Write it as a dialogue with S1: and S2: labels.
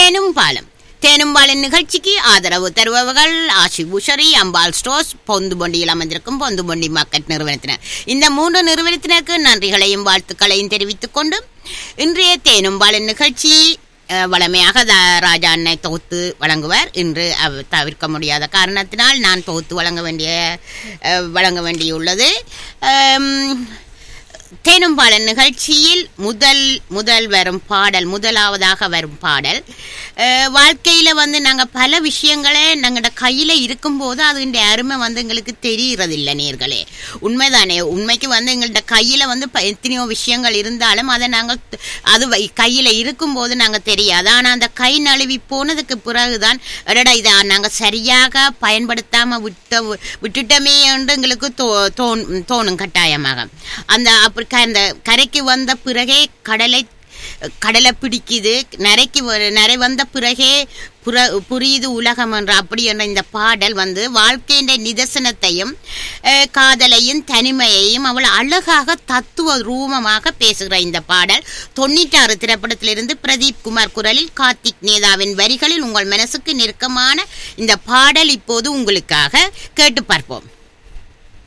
S1: தேனும் பாலம் தேனும் பாலின் நிகழ்ச்சிக்கு ஆதரவு தருபவர்கள் ஆஷி உஷரி அம்பாள் ஸ்டோர்ஸ் பொந்துபொண்டியில் அமைந்திருக்கும் பொந்துபொண்டி மார்க்கெட் நிறுவனத்தினர் இந்த மூன்று நிறுவனத்தினருக்கு நன்றிகளையும் வாழ்த்துக்களையும் தெரிவித்துக் கொண்டு இன்றைய தேனும் பாலின் நிகழ்ச்சி அஹ், வழமையாக த- ராஜா அன்னை தொகுத்து வழங்குவார் இன்று அவ- தவிர்க்க முடியாத காரணத்தினால் நான் தொகுத்து வழங்க வேண்டிய அஹ், வழங்க வேண்டியுள்ளது அம், தேனும் பாடல் நிகழ்ச்சியில் முதல் முதல் வரும் பாடல் முதலாவதாக வரும் பாடல் அஹ், வாழ்க்கையில வந்து நாங்க பல விஷயங்களை நாங்களோட கையில இருக்கும்போது அதுடைய அருமை வந்து எங்களுக்கு தெரியறதில்லை நேர்களே உண்மைதானே உண்மைக்கு வந்து எங்கள்ட்ட கையில வந்து ப- எத்தனையோ விஷயங்கள் இருந்தாலும் அதை நாங்கள் த- அது வை- கையில இருக்கும்போது நாங்க தெரியாது ஆனா அந்த கை நழுவி போனதுக்கு பிறகுதான் அடடா இதை நாங்க சரியாக பயன்படுத்தாம விட்ட விட்டுட்டோமே என்று எங்களுக்கு தோ தோன் தோணும் கட்டாயமாக அந்த அப்படி க- அந்த கரைக்கு வந்த பிறகே கடலை கடலை பிடிக்குது நரைக்கு வ- நரை வந்த பிறகே புற புரியுது உலகம் என்ற அப்படி என்ற இந்த பாடல் வந்து வாழ்க்கையின் நிதர்சனத்தையும் அஹ், காதலையும் தனிமையையும் அவள் அழகாக தத்துவ ரூபமாக பேசுகிற இந்த பாடல் தொண்ணூற்றாறு திரைப்படத்திலிருந்து பிரதீப் குமார் குரலில் கார்த்திக் நேதாவின் வரிகளில் உங்கள் மனசுக்கு நெருக்கமான இந்த பாடல் இப்போது உங்களுக்காக கேட்டு பார்ப்போம்